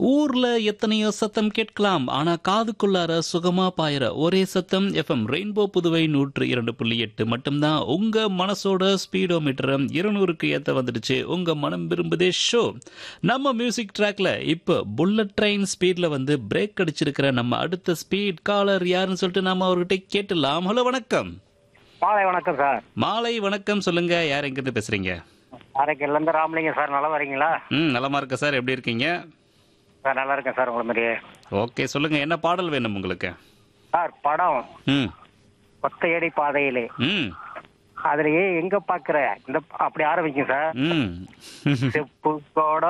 ஊர்ல எத்தனையோ சத்தம் கேட்கலாம் ஆனா காதுக்குள்ளார சுகமா பாயிர ஒரே சத்தம் எஃப்எம் ரெயின்போ புதுவை நூற்று இரண்டு புள்ளி எட்டு மட்டும்தான் உங்க மனசோட ஸ்பீடோமீட்டர் இருநூறுக்கு ஏத்த வந்துடுச்சு உங்க மனம் விரும்புதே ஷோ நம்ம மியூசிக் ட்ராக்ல இப்போ புல்லட் ட்ரெயின் ஸ்பீட்ல வந்து பிரேக் அடிச்சிருக்கிற நம்ம அடுத்த ஸ்பீட் காலர் யாருன்னு சொல்லிட்டு நாம அவர்கிட்ட கேட்டுலாம் ஹலோ வணக்கம் மாலை வணக்கம் சார் மாலை வணக்கம் சொல்லுங்க யார் எங்கிருந்து பேசுறீங்க அரைக்கல்ல இருந்து ராமலிங்கம் சார் நல்லா வரீங்களா ம் நலமா இருக்க சார் எப்படி இருக்கீங்க சார் நல்லா இருக்கேன் சார் உங்களை மாதிரியே ஓகே சொல்லுங்க என்ன பாடல் வேணும் உங்களுக்கு சார் படம் ம் ஒத்தையடி பாதையிலே ம் அதுலயே எங்க பாக்குற இந்த அப்படி ஆரம்பிக்கும் சார் ம் செப்பு கோடம்